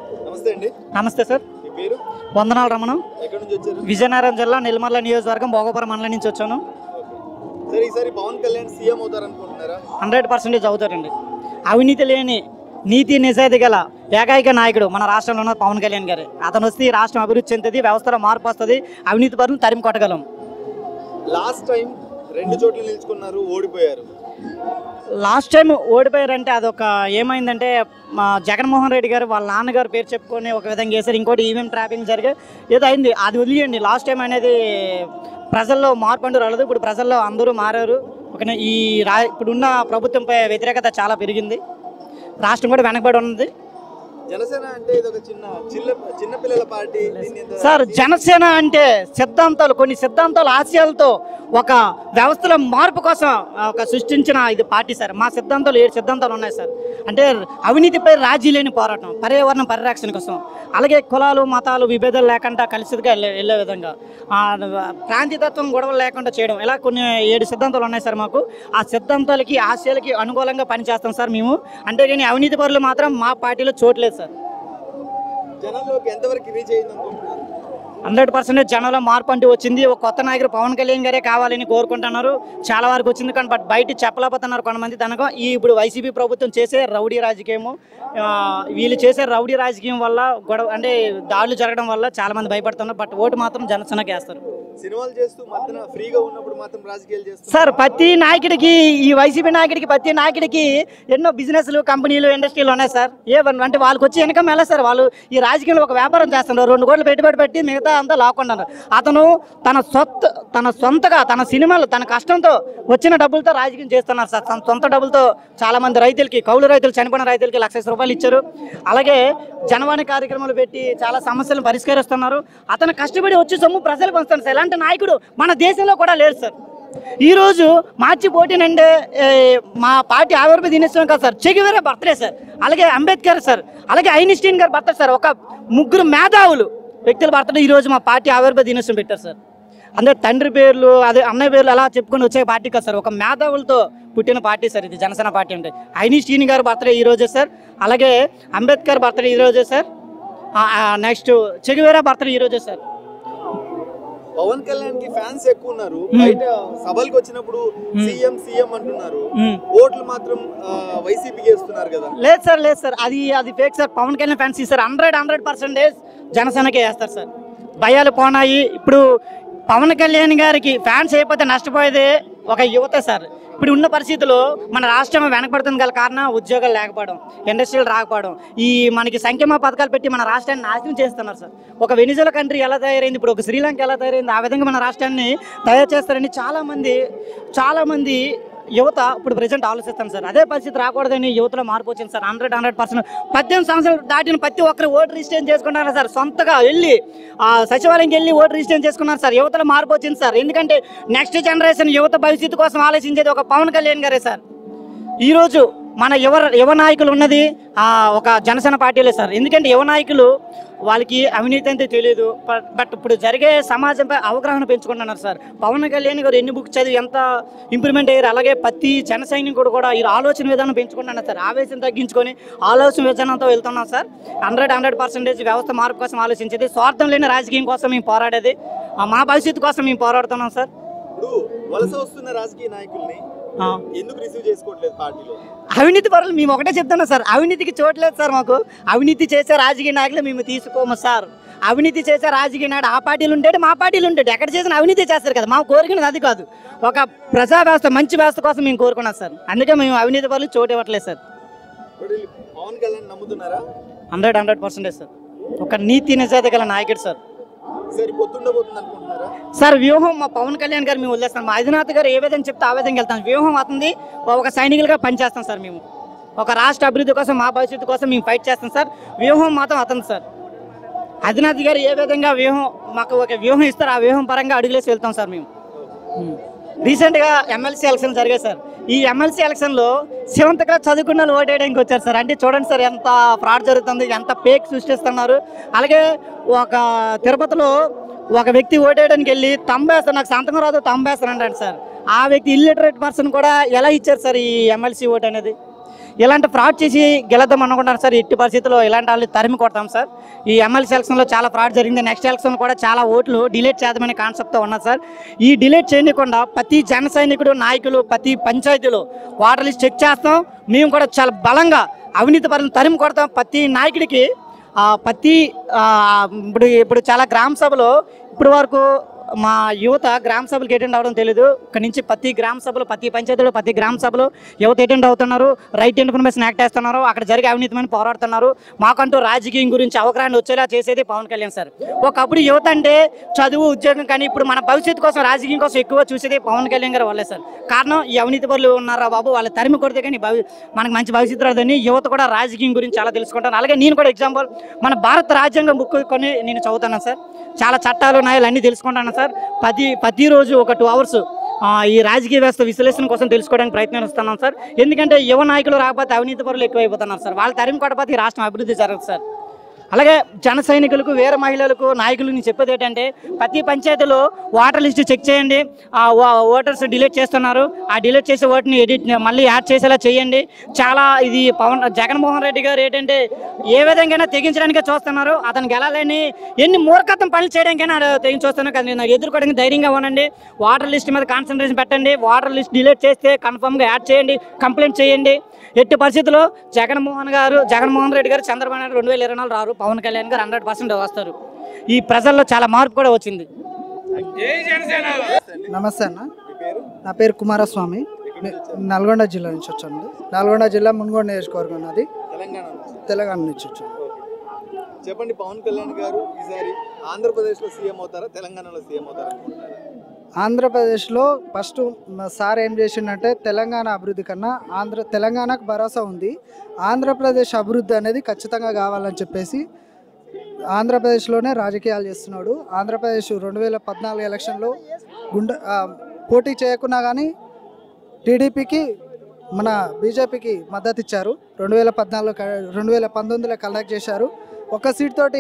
నమస్తే అండి నమస్తే సార్ మీ పేరు వందనాలు రమణం ఎక్కడి నుంచి వచ్చారు విజయనగరం జిల్లా నిలమర్ల నియోజకవర్గం భోగపురం మండలం నుంచి వచ్చాను సరే ఈసారి పవన్ కళ్యాణ్ సీఎం అవుతారనుకుంటున్నారా హండ్రెడ్ పర్సెంటేజ్ అవుతారండి అవినీతి లేని నీతి నిజాయితీ గల ఏకైక నాయకుడు మన రాష్ట్రంలో ఉన్న పవన్ కళ్యాణ్ గారు అతను వస్తే ఈ రాష్ట్రం అభివృద్ధి చెందుతుంది వ్యవస్థలో మార్పు వస్తుంది అవినీతి పరులు తరిమి కొట్టగలం లాస్ట్ టైం రెండు చోట్ల నిలుచుకున్నారు ఓడిపోయారు లాస్ట్ టైం ఓడిపోయారంటే అదొక ఏమైందంటే మా జగన్మోహన్ రెడ్డి గారు వాళ్ళ నాన్నగారు పేరు చెప్పుకొని ఒక విధంగా చేశారు ఇంకోటి ఈవీఎం ట్రాపింగ్ జరిగి ఏదో అయింది అది వదిలేయండి లాస్ట్ టైం అనేది ప్రజల్లో మార్పు అంటూ రాలేదు ఇప్పుడు ప్రజల్లో అందరూ మారారు ఒక ఈ రా ఇప్పుడున్న ప్రభుత్వంపై వ్యతిరేకత చాలా పెరిగింది రాష్ట్రం కూడా వెనకబడి ఉన్నది జనసేన అంటే ఇది ఒక చిన్న చిన్న చిన్న పిల్లల పార్టీ దీన్ని ఎంత- సార్ జనసేన అంటే సిద్ధాంతాలు కొన్ని సిద్ధాంతాలు ఆశయాలతో ఒక వ్యవస్థలో మార్పు కోసం ఒక సృష్టించిన ఇది పార్టీ సార్ మా సిద్ధాంతాలు ఏడు సిద్ధాంతాలు ఉన్నాయి సార్ అంటే అవినీతిపై రాజీ లేని పోరాటం పర్యావరణ పరిరక్షణ కోసం అలాగే కులాలు మతాలు విభేదాలు లేకుండా కలిసిగా వెళ్ళే వెళ్ళే విధంగా ఆ, ప్రాంతీయతత్వం గొడవలు లేకుండా చేయడం ఇలా కొన్ని ఏడు సిద్ధాంతాలు ఉన్నాయి సార్ మాకు ఆ సిద్ధాంతాలకి ఆశయాలకి అనుకూలంగా పనిచేస్తాం సార్ మేము అంటే కానీ అవినీతి పరులు మాత్రం మా పార్టీలో చోట్లేదు సార్ జనంలోకి ఎంతవరకు రీచ్ అయింది అనుకుంటున్నారు హండ్రెడ్ పర్సెంటేజ్ జనంలో మార్పు అంటూ వచ్చింది ఒక కొత్త నాయకుడు పవన్ కళ్యాణ్ గారే కావాలని కోరుకుంటున్నారు చాలా వరకు వచ్చింది కానీ బట్ బయట చెప్పలేకపోతున్నారు కొంతమంది తనకు ఈ ఇప్పుడు వైసీపీ ప్రభుత్వం చేసే రౌడీ రాజకీయము ఆ, వీళ్ళు చేసే రౌడీ రాజకీయం వల్ల గొడవ అంటే దాడులు జరగడం వల్ల చాలా మంది భయపడుతున్నారు బట్ ఓటు మాత్రం జనసేనకి వేస్తారు సినిమాలు చేస్తూ మధ్యన ఫ్రీగా ఉన్నప్పుడు మాత్రం రాజకీయాలు చేస్తూ సార్ ప్రతి నాయకుడికి ఈ వైసీపీ నాయకుడికి ప్రతి నాయకుడికి ఎన్నో బిజినెస్లు కంపెనీలు ఇండస్ట్రీలు ఉన్నాయి సార్ ఏ వన్- అంటే వాళ్ళకి వచ్చి ఇన్కమ్ ఎలా సార్ వాళ్ళు ఈ రాజకీయంలో ఒక వ్యాపారం చేస్తున్నారు రెండు కోట్లు పెట్టుబడి పెట్టి మిగతా అంతా లాక్కున్నారు అతను తన సొంత తన సొంతగా తన సినిమాలు తన కష్టంతో వచ్చిన డబ్బులతో రాజకీయం చేస్తున్నారు సార్ తన సొంత డబ్బులతో చాలా మంది రైతులకి కౌలు రైతులు చనిపోయిన రైతులకి లక్ష రూపాయలు ఇచ్చారు అలాగే జనవాణి కార్యక్రమాలు పెట్టి చాలా సమస్యలను పరిష్కరిస్తున్నారు అతను కష్టపడి వచ్చి సొమ్ము ప్రజలకు వస్తాను సార్ ఇలాంటి నాయకుడు మన దేశంలో కూడా లేరు సార్ ఈరోజు మార్చి పోటీనంటే ఏ, మా పార్టీ ఆవిర్భ దినోత్సవం కాదు సార్ చెగివేరే బర్త్డే సార్ అలాగే అంబేద్కర్ సార్ అలాగే ఐన్స్టీన్ గారు బర్త్డే సార్ ఒక ముగ్గురు మేధావులు వ్యక్తుల బర్త్డే ఈరోజు మా పార్టీ ఆవిర్భ దినోత్సవం పెట్టారు సార్ అందరు తండ్రి పేర్లు అదే అన్నయ్య పేర్లు అలా చెప్పుకొని వచ్చే పార్టీ కాదు సార్ ఒక మేధావులతో పుట్టిన పార్టీ సార్ ఇది జనసేన పార్టీ అంటే ఐన్స్టీన్ గారు బర్త్డే ఈ రోజే సార్ అలాగే అంబేద్కర్ బర్త్డే ఈ రోజే సార్ నెక్స్ట్ చెగువేరా బర్త్డే ఈ రోజే సార్ పవన్ కళ్యాణ్ కి ఫ్యాన్స్ ఎక్కువ ఉన్నారు బయట సభలకు వచ్చినప్పుడు సీఎం సీఎం అంటున్నారు మ్మ్. ఓట్లు మాత్రం వైసీపీకి వేస్తున్నారు కదా లేదు సార్ లేదు సార్ అది అది fake sir Pawan Kalyan fans sir hundred hundred percentage జనసేనకే వేస్తారు సార్ భయాలు పోనాయి ఇప్పుడు పవన్ కళ్యాణ్ గారికి ఫ్యాన్స్ అయిపోతే నష్టపోయేది ఒక యువత సార్ ఇప్పుడు ఉన్న పరిస్థితుల్లో మన రాష్ట్రం వెనకబడుతుంది గల కారణం ఉద్యోగాలు లేకపోవడం ఇండస్ట్రీలు రాకపోవడం ఈ మనకి సంక్షేమ పథకాలు పెట్టి మన రాష్ట్రాన్ని నాశనం చేస్తున్నారు సార్ ఒక వెనిజులా కంట్రీ ఎలా తయారైంది ఇప్పుడు ఒక శ్రీలంక ఎలా తయారైంది ఆ విధంగా మన రాష్ట్రాన్ని తయారు చేస్తారని చాలామంది చాలామంది యువత ఇప్పుడు ప్రజెంట్ ఆలోచిస్తాను సార్ అదే పరిస్థితి రాకూడదని యువతలో మార్పు వచ్చింది సార్ హండ్రెడ్ హండ్రెడ్ పర్సెంట్ పద్దెనిమిది సంవత్సరాలు దాటిన ప్రతి ఒక్కరు ఓటు రిజిస్ట్రేషన్ చేసుకున్నారు సార్ సొంతగా వెళ్ళి ఆ సచివాలయంకి వెళ్ళి ఓటు రిజిస్ట్రేషన్ చేసుకున్నారు సార్ యువతలో మార్పు వచ్చింది సార్ ఎందుకంటే నెక్స్ట్ జనరేషన్ యువత భవిష్యత్తు కోసం ఆలోచించేది ఒక పవన్ కళ్యాణ్ గారే సార్ ఈరోజు మన యువ యువ నాయకులు ఉన్నది ఆ, ఒక జనసేన పార్టీలే సార్ ఎందుకంటే యువ నాయకులు వాళ్ళకి అవినీతి అంటే తెలియదు బట్ బట్ ఇప్పుడు జరిగే సమాజంపై అవగాహన పెంచుకుంటున్నారు సార్ పవన్ కళ్యాణ్ గారు ఎన్ని బుక్స్ చదివి ఎంత ఇంప్రూవ్మెంట్ అయ్యారు అలాగే ప్రతి జన సైనికుడు కూడా ఈ ఆలోచన విధానం పెంచుకుంటున్నారు సార్ ఆవేశం తగ్గించుకొని ఆలోచన విధానంతో వెళ్తున్నాం సార్ హండ్రెడ్ హండ్రెడ్ పర్సెంటేజ్ వ్యవస్థ మార్పు కోసం ఆలోచించేది స్వార్థం లేని రాజకీయం కోసం మేము పోరాడేది ఆ, మా భవిష్యత్తు కోసం మేము పోరాడుతున్నాం సార్ ఇప్పుడు వలస వస్తున్న రాజకీయ నాయకుల్ని ఆ. ఎందుకు రిసీవ్ చేసుకోవట్లేదు పార్టీలో అవినీతి పరులు మేము ఒకటే చెప్తున్నాం సార్ అవినీతికి చోట్లేదు సార్ మాకు అవినీతి చేసే రాజకీయ నాయకులు మేము తీసుకోము సార్ అవినీతి చేసే రాజకీయ నాయకుడు ఆ పార్టీలు ఉంటాడు మా పార్టీలు ఉంటాడు ఎక్కడ చేసిన అవినీతి చేస్తారు కదా మా కోరికనది అది కాదు ఒక ప్రజా వ్యవస్థ మంచి వ్యవస్థ కోసం మేము కోరుకున్నాం సార్ అందుకే మేము అవినీతి పరులు చోటు ఇవ్వట్లేదు సార్ ఇప్పుడు వీళ్ళు పవన్ కళ్యాణ్ నమ్ముతున్నారా హండ్రెడ్ హండ్రెడ్ పర్సెంటేజ్ సార్ ఒక నీతి నిజాయితీ గల నాయకుడు సార్ సరే పొత్తుండబోతుంది అనుకుంటున్నారా సార్ వ్యూహం మా పవన్ కళ్యాణ్ గారు మేము వదిలేస్తాం మా అధినాథ్ గారు ఏ విధంగా చెప్తే ఆ విధంగా వెళ్తాం వ్యూహం అతనిది ఒక సైనికులుగా పనిచేస్తాం సార్ మేము ఒక రాష్ట్ర అభివృద్ధి కోసం మా భవిష్యత్తు కోసం మేము ఫైట్ చేస్తాం సార్ వ్యూహం మాత్రం అతను సార్ అధినాథ్ గారు ఏ విధంగా వ్యూహం మాకు ఒక వ్యూహం ఇస్తారు ఆ వ్యూహం పరంగా అడుగులేసి వెళ్తాం సార్ మేము రీసెంట్గా ఎమ్మెల్సీ ఎలక్షన్ జరిగాయి సార్ ఈ ఎమ్మెల్సీ ఎలక్షన్లో సెవెంత్ క్లాస్ చదువుకున్న వాళ్ళు ఓటేయడానికి వచ్చారు సార్ అంటే చూడండి సార్ ఎంత ఫ్రాడ్ జరుగుతుంది ఎంత పేక్ సృష్టిస్తున్నారు అలాగే ఒక తిరుపతిలో ఒక వ్యక్తి ఓటేయడానికి వెళ్ళి తంబేస్తాను నాకు సంతకం రాదు తంబేస్తాను అంటాడు సార్ ఆ వ్యక్తి ఇల్లిటరేట్ పర్సన్ కూడా ఎలా ఇచ్చారు సార్ ఈ ఎమ్మెల్సీ ఓటు అనేది ఇలాంటి ఫ్రాడ్ చేసి గెలద్దాం అనుకుంటాను సార్ ఎట్టి పరిస్థితుల్లో ఇలాంటి వాళ్ళు తరిమి కొడతాం సార్ ఈ ఎమ్మెల్సీ ఎలక్షన్లో చాలా ఫ్రాడ్ జరిగింది నెక్స్ట్ ఎలక్షన్ కూడా చాలా ఓట్లు డిలీట్ చేద్దామనే కాన్సెప్ట్తో ఉన్నది సార్ ఈ డిలీట్ చేయకుండా ప్రతి జన సైనికుడు నాయకులు ప్రతి పంచాయతీలో వాటర్ లిస్ట్ చెక్ చేస్తాం మేము కూడా చాలా బలంగా అవినీతి పరులను తరిమి కొడతాం ప్రతి నాయకుడికి ఆ, ప్రతి ఆ, ఇప్పుడు ఇప్పుడు చాలా గ్రామ సభలో ఇప్పుడు వరకు మా యువత గ్రామ సభలకు అటెండ్ అవ్వడం తెలియదు ఇక్కడ నుంచి ప్రతి గ్రామ సభలు ప్రతి పంచాయతీలో ప్రతి గ్రామ సభలో యువత అటెండ్ అవుతున్నారు రైట్ ఇన్ఫర్మేషన్ యాక్ట్ వేస్తున్నారు అక్కడ జరిగే అవినీతిమైన పోరాడుతున్నారు మాకంటూ రాజకీయం గురించి అవగాహన వచ్చేలా చేసేది పవన్ కళ్యాణ్ సార్ ఒకప్పుడు యువత అంటే చదువు ఉద్యోగం కానీ ఇప్పుడు మన భవిష్యత్తు కోసం రాజకీయం కోసం ఎక్కువ చూసేది పవన్ కళ్యాణ్ గారు వాళ్ళే సార్ కారణం ఈ అవినీతి పరులు ఉన్నారా బాబు వాళ్ళ తరిమి కొడితే కానీ భవి మనకు మంచి భవిష్యత్తు రాదని యువత కూడా రాజకీయం గురించి చాలా తెలుసుకుంటాను అలాగే నేను కూడా ఎగ్జాంపుల్ మన భారత రాజ్యాంగం బుక్ కొని నేను చదువుతాను సార్ చాలా చట్టాలు ఉన్నాయి అన్నీ తెలుసుకుంటాను సార్ ప్రతి ప్రతిరోజు ఒక టూ అవర్స్ ఈ రాజకీయ వ్యవస్థ విశ్లేషణ కోసం తెలుసుకోవడానికి ప్రయత్నిస్తున్నాం సార్ ఎందుకంటే యువ నాయకులు రాకపోతే అవినీతి పరులు ఎక్కువైపోతున్నారు సార్ వాళ్ళ తరిమి కొట్టకపోతే ఈ రాష్ట్రం అభివృద్ధి జరగదు సార్ అలాగే జన సైనికులకు వేరే మహిళలకు నాయకులు నేను చెప్పేది ఏంటంటే ప్రతి పంచాయతీలో వాటర్ లిస్ట్ చెక్ చేయండి ఆ ఓ- ఓటర్స్ డిలీట్ చేస్తున్నారు ఆ డిలీట్ చేసే ఓటుని ఎడిట్ మళ్ళీ యాడ్ చేసేలా చేయండి చాలా ఇది పవన్ జగన్మోహన్ రెడ్డి గారు ఏంటంటే ఏ విధంగా తెగించడానికే చూస్తున్నారు అతను గెలాలని ఎన్ని మూర్ఖత్వం పనులు చేయడానికైనా తెగించి చూస్తున్నారు కానీ నేను ఎదుర్కోవడానికి ధైర్యంగా ఉండండి వాటర్ లిస్ట్ మీద కాన్సన్ట్రేషన్ పెట్టండి వాటర్ లిస్ట్ డిలీట్ చేస్తే కన్ఫర్మ్గా యాడ్ చేయండి కంప్లైంట్ చేయండి ఎట్టి పరిస్థితుల్లో జగన్మోహన్ గారు జగన్మోహన్ రెడ్డి గారు చంద్రబాబు నాయుడు రెండు వేల ఇరవై నాలుగు రారు పవన్ కళ్యాణ్ గారు హండ్రెడ్ పర్సెంట్ వస్తారు ఈ ప్రజల్లో చాలా మార్పు కూడా వచ్చింది నమస్తే అన్న నా పేరు కుమారస్వామి నే- నల్గొండ జిల్లా నుంచి వచ్చాను నల్గొండ జిల్లా మున్గోడ నియోజకవర్గం నాది తెలంగాణ నుంచి తెలంగాణ నుంచి వచ్చాను చెప్పండి పవన్ కళ్యాణ్ గారు ఈసారి ఆంధ్రప్రదేశ్ లో సీఎం అవుతారా తెలంగాణలో సీఎం అవుతారా అనుకుంటున్నారా? ఆంధ్రప్రదేశ్లో ఫస్ట్ మా సార్ ఏం చేసిండంటే తెలంగాణ అభివృద్ధి కన్నా ఆంధ్ర తెలంగాణకు భరోసా ఉంది ఆంధ్రప్రదేశ్ అభివృద్ధి అనేది ఖచ్చితంగా కావాలని చెప్పేసి ఆంధ్రప్రదేశ్లోనే రాజకీయాలు చేస్తున్నాడు ఆంధ్రప్రదేశ్ రెండు వేల పద్నాలుగు ఎలక్షన్లో గుండె ఆ, పోటీ చేయకున్నా కానీ టీడీపీకి మన బీజేపీకి మద్దతు ఇచ్చారు రెండు వేల పద్నాలుగులో రెండు వేల పంతొమ్మిదిలో కండక్ట్ చేశారు ఒక సీట్ తోటి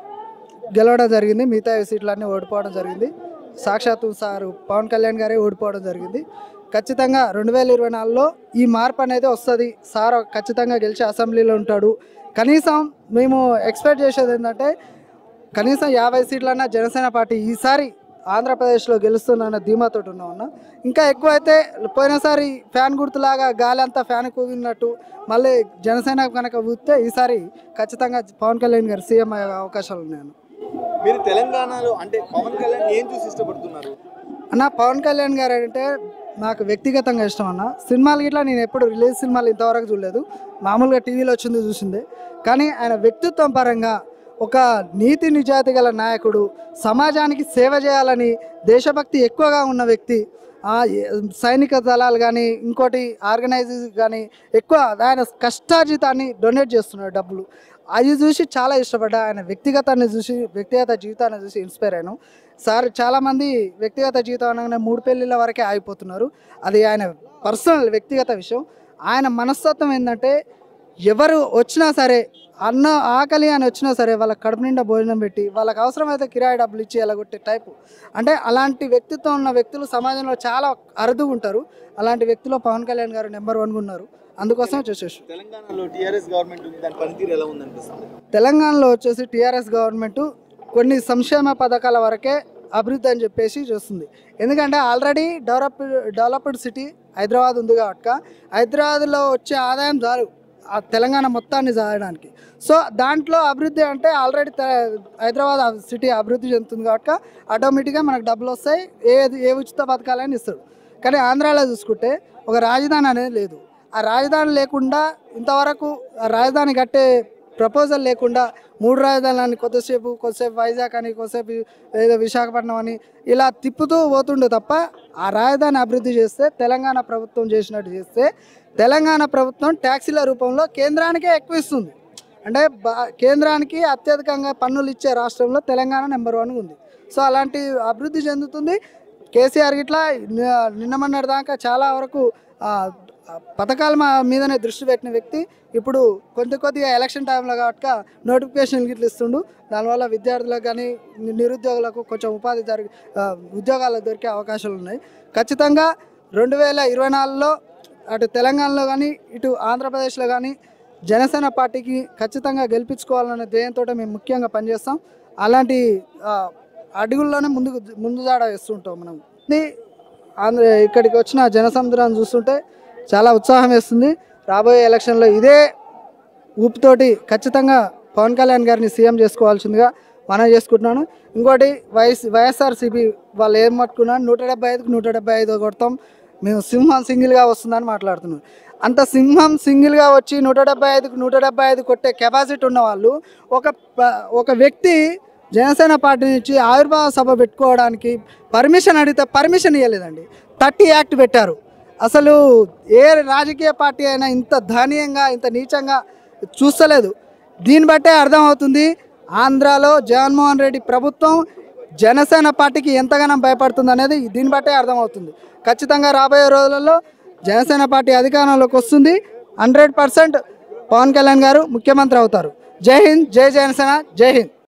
గెలవడం జరిగింది మిగతా సీట్లన్నీ ఓడిపోవడం జరిగింది సాక్షాత్తు సారు పవన్ కళ్యాణ్ గారే ఓడిపోవడం జరిగింది ఖచ్చితంగా రెండు వేల ఇరవై నాలుగులో ఈ మార్పు అనేది వస్తుంది సార్ ఖచ్చితంగా గెలిచి అసెంబ్లీలో ఉంటాడు కనీసం మేము ఎక్స్పెక్ట్ చేసేది ఏంటంటే కనీసం యాభై సీట్లన్నా జనసేన పార్టీ ఈసారి ఆంధ్రప్రదేశ్లో గెలుస్తుందన్న ధీమాతో ఉన్నామన్న ఇంకా ఎక్కువ అయితే పోయినసారి ఫ్యాన్ గుర్తులాగా గాలి అంతా ఫ్యాన్ కూగినట్టు మళ్ళీ జనసేన కనుక ఊస్తే ఈసారి ఖచ్చితంగా పవన్ కళ్యాణ్ గారు సీఎం అయ్యే అవకాశాలు ఉన్నాయన్న మీరు తెలంగాణలో అంటే పవన్ కళ్యాణ్ ఏం చూసి ఇష్టపడుతున్నారు అన్న పవన్ కళ్యాణ్ గారు అంటే నాకు వ్యక్తిగతంగా ఇష్టం అన్న సినిమాలు గిట్లా నేను ఎప్పుడు రిలీజ్ సినిమాలు ఇంతవరకు చూడలేదు మామూలుగా టీవీలో వచ్చింది చూసిందే కానీ ఆయన వ్యక్తిత్వం పరంగా ఒక నీతి నిజాయితీ గల నాయకుడు సమాజానికి సేవ చేయాలని దేశభక్తి ఎక్కువగా ఉన్న వ్యక్తి ఆ, ఏ- సైనిక దళాలు కానీ ఇంకోటి ఆర్గనైజేస్ కానీ ఎక్కువ ఆయన కష్టార్జితాన్ని డొనేట్ చేస్తున్నాడు డబ్బులు అది చూసి చాలా ఇష్టపడ్డా ఆయన వ్యక్తిగతాన్ని చూసి వ్యక్తిగత జీవితాన్ని చూసి ఇన్స్పైర్ అయ్యాను సార్ చాలామంది వ్యక్తిగత జీవితం అనగానే మూడు పెళ్ళిళ్ళ వరకే ఆగిపోతున్నారు అది ఆయన పర్సనల్ వ్యక్తిగత విషయం ఆయన మనస్తత్వం ఏంటంటే ఎవరు వచ్చినా సరే అన్న ఆకలి అని వచ్చినా సరే వాళ్ళ కడుపు నిండా భోజనం పెట్టి వాళ్ళకి అవసరమైతే కిరాయి డబ్బులు ఇచ్చి ఎలాగొట్టే టైపు అంటే అలాంటి వ్యక్తిత్వం ఉన్న వ్యక్తులు సమాజంలో చాలా అరుదుగా ఉంటారు అలాంటి వ్యక్తిలో పవన్ కళ్యాణ్ గారు నెంబర్ వన్గా ఉన్నారు అందుకోసం చూసేసి తెలంగాణలో టీఆర్ఎస్ గవర్నమెంట్ ఉంది దాని పనితీరు ఎలా ఉందనిపిస్తుంది తెలంగాణలో వచ్చేసి టీఆర్ఎస్ గవర్నమెంట్ కొన్ని సంక్షేమ పథకాల వరకే అభివృద్ధి అని చెప్పేసి చూస్తుంది ఎందుకంటే already develop developed city Hyderabad ఉంది కాబట్టి హైదరాబాద్లో వచ్చే ఆదాయం చాలు ఆ తెలంగాణ మొత్తాన్ని సాగడానికి సో దాంట్లో అభివృద్ధి అంటే ఆల్రెడీ హైదరాబాద్ ఆ సిటీ అభివృద్ధి చెందుతుంది కాబట్టి ఆటోమేటిక్గా మనకు డబ్బులు వస్తాయి ఏ ఏ ఉచిత పథకాలైనా ఇస్తాడు కానీ ఆంధ్రాలో చూసుకుంటే ఒక రాజధాని అనేది లేదు ఆ రాజధాని లేకుండా ఇంతవరకు ఆ రాజధాని కట్టే ప్రపోజల్ లేకుండా మూడు రాజధానులని కొద్దిసేపు కొద్దిసేపు వైజాగ్ అని కొద్దిసేపు ఏదో విశాఖపట్నం అని ఇలా తిప్పుతూ పోతుండే తప్ప ఆ రాజధాని అభివృద్ధి చేస్తే తెలంగాణ ప్రభుత్వం చేసినట్టు చేస్తే తెలంగాణ ప్రభుత్వం ట్యాక్సీల రూపంలో కేంద్రానికే ఎక్కువ ఇస్తుంది అంటే బా- కేంద్రానికి అత్యధికంగా పన్నులు ఇచ్చే రాష్ట్రంలో తెలంగాణ నెంబర్ వన్ ఉంది సో అలాంటి అభివృద్ధి చెందుతుంది కేసీఆర్ గిట్లా ని- నిన్న మొన్నటి దాకా చాలా వరకు ఆ, ఆ పథకాల మా- మీదనే దృష్టి పెట్టిన వ్యక్తి ఇప్పుడు కొద్ది కొద్దిగా ఎలక్షన్ టైంలో కాబట్టి నోటిఫికేషన్ గిట్ల ఇస్తుండు దానివల్ల విద్యార్థులకు కానీ ని- నిరుద్యోగులకు కొంచెం ఉపాధి జరిగి ఆ, ఉద్యోగాలు దొరికే అవకాశాలు ఉన్నాయి ఖచ్చితంగా రెండు వేల ఇరవై నాలుగులో అటు తెలంగాణలో కానీ ఇటు ఆంధ్రప్రదేశ్లో కానీ జనసేన పార్టీకి ఖచ్చితంగా గెలిపించుకోవాలనే ధ్యేయంతో మేము ముఖ్యంగా పనిచేస్తాం అలాంటి ఆ, అడుగుల్లోనే ముందుకు ముందు జాడ వేస్తుంటాం మనం ఇది ఆంధ్ర ఇక్కడికి వచ్చిన జనసముద్రాన్ని చూస్తుంటే చాలా ఉత్సాహం వేస్తుంది రాబోయే ఎలక్షన్లో ఇదే ఊపుతోటి ఖచ్చితంగా పవన్ కళ్యాణ్ గారిని సీఎం చేసుకోవాల్సిందిగా మనం చేసుకుంటున్నాను ఇంకోటి వైఎస్ వైఎస్ఆర్సీపీ వాళ్ళు ఏం పట్టుకున్నారు నూట డెబ్బై ఐదుకు నూట డెబ్బై ఐదు కొడతాం మేము సింహం సింగిల్గా వస్తుందని మాట్లాడుతున్నాం అంత సింహం సింగిల్గా వచ్చి నూట డెబ్బై ఐదుకు నూట డెబ్బై ఐదు కొట్టే కెపాసిటీ ఉన్న వాళ్ళు ఒక ప- ఒక వ్యక్తి జనసేన పార్టీ నుంచి ఆవిర్భావ సభ పెట్టుకోవడానికి పర్మిషన్ అడిగితే పర్మిషన్ ఇవ్వలేదండి థర్టీ యాక్ట్ పెట్టారు అసలు ఏ రాజకీయ పార్టీ అయినా ఇంత ధాన్యంగా ఇంత నీచంగా చూస్తలేదు దీన్ని బట్టే అర్థమవుతుంది ఆంధ్రాలో జగన్మోహన్ రెడ్డి ప్రభుత్వం జనసేన పార్టీకి ఎంతగానో భయపడుతుంది అనేది దీన్ని బట్టే అర్థమవుతుంది ఖచ్చితంగా రాబోయే రోజులలో జనసేన పార్టీ అధికారంలోకి వస్తుంది హండ్రెడ్ పర్సెంట్ పవన్ కళ్యాణ్ గారు ముఖ్యమంత్రి అవుతారు జై హింద్ జై జనసేన జై హింద్